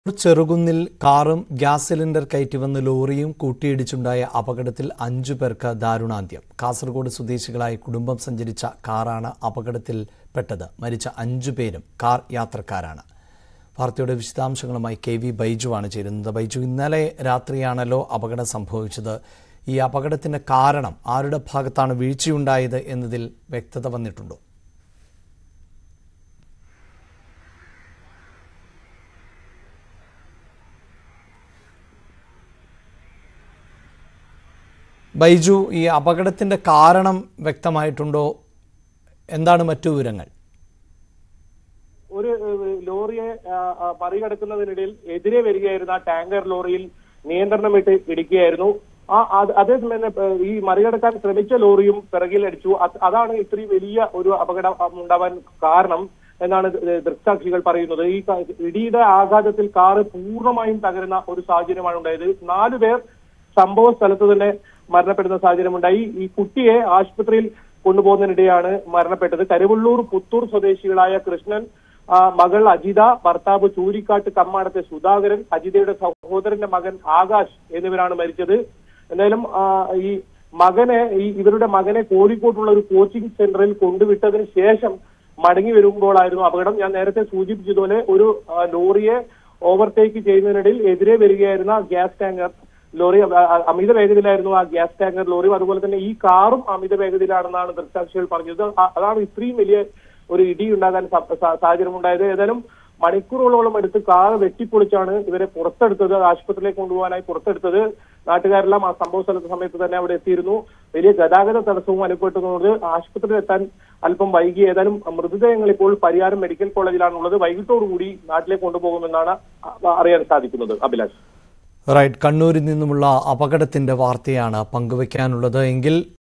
ചെറുകുന്നിൽ കാറും gas cylinder കയറ്റി വന്ന ലോറിയും കൂട്ടിയിടിച്ചുണ്ടായ അപകടത്തിൽ അഞ്ചു പേർക്ക് ദാരുണാന്ത്യം കാസർഗോഡ് സ്വദേശികളായ കുടുംബം സഞ്ചരിച്ച കാറാണ് അപകടത്തിൽപ്പെട്ടത് മരിച്ച അഞ്ചു പേരും കാർ യാത്രക്കാരാണ് വാർത്തയുടെ വിശദാംശങ്ങളുമായി കെ വി ബൈജുവാണ് ചേരുന്നത് ബൈജു ഇന്നലെ രാത്രിയാണല്ലോ അപകടം സംഭവിച്ചത് ഈ അപകടത്തിന്റെ കാരണം ആരുടെ ഭാഗത്താണ് വീഴ്ചയുണ്ടായത് എന്നതിൽ വ്യക്തത വന്നിട്ടുണ്ടോ ബൈജു ഈ അപകടത്തിന്റെ കാരണം വ്യക്തമായിട്ടുണ്ടോ എന്താണ് മറ്റു വിവരങ്ങൾ ഒരു ഏഹ്, ലോറിയെ ആ, ആ, മറികടക്കുന്നതിനിടയിൽ എതിരെ വരികയായിരുന്ന ആ ടാങ്കർ ലോറിയിൽ നിയന്ത്രണം വിട്ട് ഇടിക്കുകയായിരുന്നു ആ അത് അതേസമയം തന്നെ ഏഹ്, ഈ മറികടക്കാൻ ശ്രമിച്ച ലോറിയും പിറകിൽ അടിച്ചു അത് അതാണ് ഇത്രയും വലിയ ഒരു അപകടം ആ, ഉണ്ടാവാൻ കാരണം എന്നാണ് ദ- ദൃക്സാക്ഷികൾ പറയുന്നത് ഈ ക- ഇടിയുടെ ആഘാതത്തിൽ കാറ് പൂർണ്ണമായും തകരുന്ന ഒരു സാഹചര്യമാണ് ഉണ്ടായത് നാലു പേർ സംഭവ സ്ഥലത്ത് തന്നെ മരണപ്പെടുന്ന സാഹചര്യമുണ്ടായി ഈ കുട്ടിയെ ആശുപത്രിയിൽ കൊണ്ടുപോകുന്നതിനിടെയാണ് മരണപ്പെട്ടത് കരുവള്ളൂർ പുത്തൂർ സ്വദേശികളായ കൃഷ്ണൻ ആ, മകൾ അജിത ഭർത്താവ് ചൂരിക്കാട്ട് കമ്മാടത്തെ സുധാകരൻ അജിതയുടെ സഹോദരന്റെ മകൻ ആകാശ് എന്നിവരാണ് മരിച്ചത് എന്തായാലും ആ, ഈ മകനെ ഈ ഇവരുടെ മകനെ കോഴിക്കോട്ടുള്ള ഒരു കോച്ചിങ് സെന്ററിൽ കൊണ്ടുവിട്ടതിന് ശേഷം മടങ്ങി വരുമ്പോഴായിരുന്നു അപകടം ഞാൻ നേരത്തെ സൂചിപ്പിച്ചതുപോലെ ഒരു ആ, ലോറിയെ ഓവർടേക്ക് ചെയ്യുന്നതിനിടയിൽ എതിരെ വരികയായിരുന്ന ഗ്യാസ് ടാങ്കർ ലോറി അ- അ- അമിത വേഗതയിലായിരുന്നു ആ ഗ്യാസ് ടാങ്കർ ലോറിയും അതുപോലെ തന്നെ ഈ കാറും അമിത വേഗതയിലാണെന്നാണ് ദൃക്സാക്ഷികൾ പറഞ്ഞത് അ- അതാണ് ഇത്രയും വലിയ ഒരു ഇടി ഉണ്ടാകാൻ സ- സ- സാഹചര്യം ഉണ്ടായത് ഏതായാലും മണിക്കൂറുകളോളം എടുത്ത് കാർ വെട്ടിപ്പൊളിച്ചാണ് ഇവരെ പുറത്തെടുത്തത് ആശുപത്രിയിലേക്ക് കൊണ്ടുപോകാനായി പുറത്തെടുത്തത് നാട്ടുകാരെല്ലാം ആ സംഭവ സ്ഥലത്ത് സമയത്ത് തന്നെ അവിടെ എത്തിയിരുന്നു വലിയ ഗതാഗത തടസ്സവും അനുഭവപ്പെട്ടതുകൊണ്ട് ആശുപത്രിയിൽ എത്താൻ അല്പം വൈകി ഏതായാലും മൃതദേഹങ്ങൾ ഇപ്പോൾ പരിയാരം മെഡിക്കൽ കോളേജിലാണുള്ളത് വൈകിട്ടോടുകൂടി നാട്ടിലേക്ക് കൊണ്ടുപോകുമെന്നാണ് അ- അറിയാൻ സാധിക്കുന്നത് അഭിലാഷ് റൈറ്റ് കണ്ണൂരിൽ നിന്നുമുള്ള അപകടത്തിന്റെ വാർത്തയാണ് പങ്കുവയ്ക്കാനുള്ളത് എങ്കിൽ